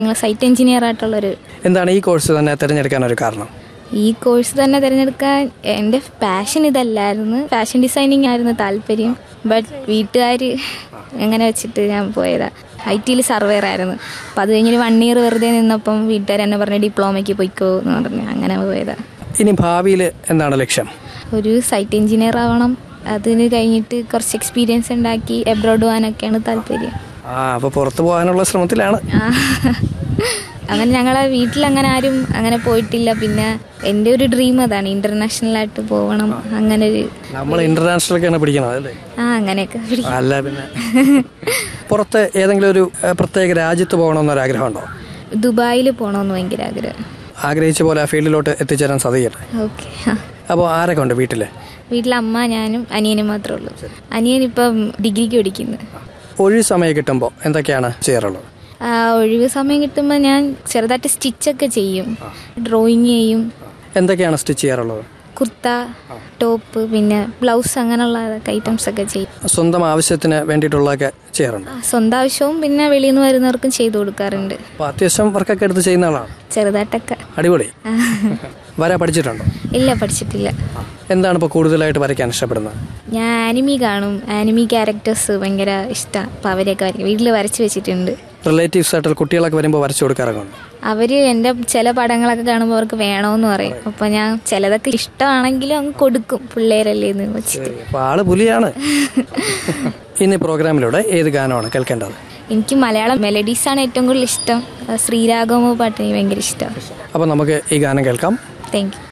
നിങ്ങൾ site engineer ആയിട്ടുള്ളൊരു എന്താണ് ഈ കോഴ്സ് തന്നെ തിരഞ്ഞെടുക്കാൻ ഒരു കാരണം ഈ കോഴ്സ് തന്നെ തിരഞ്ഞെടുക്കാൻ എൻ്റെ പാഷൻ ഇതല്ലായിരുന്നു ഫാഷൻ ഡിസൈനിങ് ആയിരുന്നു താല്പര്യം ബട്ട് വീട്ടുകാർ എങ്ങനെ വെച്ചിട്ട് ഞാൻ പോയതാ ഐ ടിയിൽ സർവേർ ആയിരുന്നു അപ്പം അത് കഴിഞ്ഞൊരു വൺ ഇയർ വെറുതെ നിന്നപ്പം വീട്ടുകാർ എന്നെ പറഞ്ഞ് ഡിപ്ലോമയ്ക്ക് പോയിക്കോ എന്ന് പറഞ്ഞു അങ്ങനെ പോയതാ ഇനി ഭാവിയിൽ എന്താണ് ലക്ഷ്യം ഒരു സൈറ്റ് എഞ്ചിനീയർ ആവണം അതിന് കഴിഞ്ഞിട്ട് കുറച്ച് എക്സ്പീരിയൻസ് ഉണ്ടാക്കി എബ്രോഡ് പോകാനൊക്കെയാണ് താല്പര്യം ആ അപ്പോൾ പുറത്തു പോകാനുള്ള ശ്രമത്തിലാണ് ആ. അങ്ങനെ ഞങ്ങളെ വീട്ടിൽ അങ്ങനെ ആരും അങ്ങനെ പോയിട്ടില്ല പിന്നെ എൻ്റെ ഒരു ഡ്രീം അതാണ് ഇന്റർനാഷണൽ ആയിട്ട് പോകണം അങ്ങനെ ഒരു നമ്മൾ ഇന്റർനാഷണലൊക്കെയാണ് പിടിക്കുന്നത് അല്ലേ ആ അങ്ങനെയൊക്കെ പിടി- അല്ല പിന്നെ പുറത്ത് ഏതെങ്കിലും ഒരു ഏഹ്, പ്രത്യേക രാജ്യത്ത് പോകണമെന്നൊരാഗ്രഹമുണ്ടോ ദുബായിൽ പോകണമെന്ന് ഭയങ്കര ആഗ്രഹം ആഗ്രഹിച്ച പോലെ ആ ഫീൽഡിലോട്ട് എത്തിച്ചേരാൻ സാധിക്കട്ടെ ഓക്കെ അപ്പോൾ ആരൊക്കെ ഉണ്ട് വീട്ടിൽ വീട്ടിൽ അമ്മ ഞാനും അനിയനും മാത്രമേ ഉള്ളൂ അനിയൻ ഇപ്പം ഡിഗ്രിക്ക് പഠിക്കുന്നു ഒഴിവ് സമയം കിട്ടുമ്പോൾ എന്തൊക്കെയാണ് ചെയ്യാറുള്ളത് ആ, ഒഴിവ് സമയം കിട്ടുമ്പോൾ ഞാൻ ചെറുതായിട്ട് സ്റ്റിച്ചൊക്കെ ചെയ്യും ഡ്രോയിങ് ചെയ്യും എന്തൊക്കെയാണ് സ്റ്റിച്ച് ചെയ്യാറുള്ളത് കുർത്ത ടോപ്പ് പിന്നെ ബ്ലൗസ് അങ്ങനെയുള്ള ഐറ്റംസ് ഒക്കെ ചെയ്യും സ്വന്തം ആവശ്യത്തിന് വേണ്ടിയിട്ടുള്ളതൊക്കെ ചെയ്യാറുണ്ട് ആ, സ്വന്തം ആവശ്യവും പിന്നെ വെളിയിൽ നിന്ന് വരുന്നവർക്കും ചെയ്തു കൊടുക്കാറുണ്ട് അപ്പോൾ അത്യാവശ്യം വർക്കൊക്കെ എടുത്ത് ചെയ്യുന്ന ആളാണ് ചെറുതായിട്ടൊക്കെ അടിപൊളി ആ. വര പഠിച്ചിട്ടുണ്ടോ ഇല്ല പഠിച്ചിട്ടില്ല എന്താണ് ഇപ്പോൾ കൂടുതലായിട്ട് വരയ്ക്കാൻ ഇഷ്ടപ്പെടുന്നത് ഞാൻ ആനിമി കാണും ആനിമി ക്യാരക്ടേഴ്സ് ഭയങ്കര ഇഷ്ടമാണ് അപ്പം അവരെയൊക്കെ വരയ്ക്കും വീട്ടിൽ വരച്ച് വെച്ചിട്ടുണ്ട് റിലേറ്റീവ്സ് ആയിട്ടുള്ള കുട്ടികളൊക്കെ വരുമ്പോൾ വരച്ചു കൊടുക്കാറൊക്കെ ഉണ്ട് അവർ എൻ്റെ ചില പടങ്ങളൊക്കെ കാണുമ്പോൾ അവർക്ക് വേണമെന്ന് പറയും അപ്പം ഞാൻ ചിലതൊക്കെ ഇഷ്ടമാണെങ്കിലും അങ്ങ് കൊടുക്കും പിള്ളേരല്ലേ എന്ന് വെച്ചിട്ട് അപ്പോൾ ആള് പുലിയാണ് ഇന്ന് ഈ പ്രോഗ്രാമിലൂടെ ഏത് ഗാനമാണ് കേൾക്കേണ്ടത് എനിക്ക് മലയാളം മെലഡീസാണ് ഏറ്റവും കൂടുതൽ ഇഷ്ടം ശ്രീരാഗമോ പാട്ട് എനിക്ക് ഭയങ്കര ഇഷ്ടമാണ് അപ്പോൾ നമുക്ക് ഈ ഗാനം കേൾക്കാം താങ്ക് യു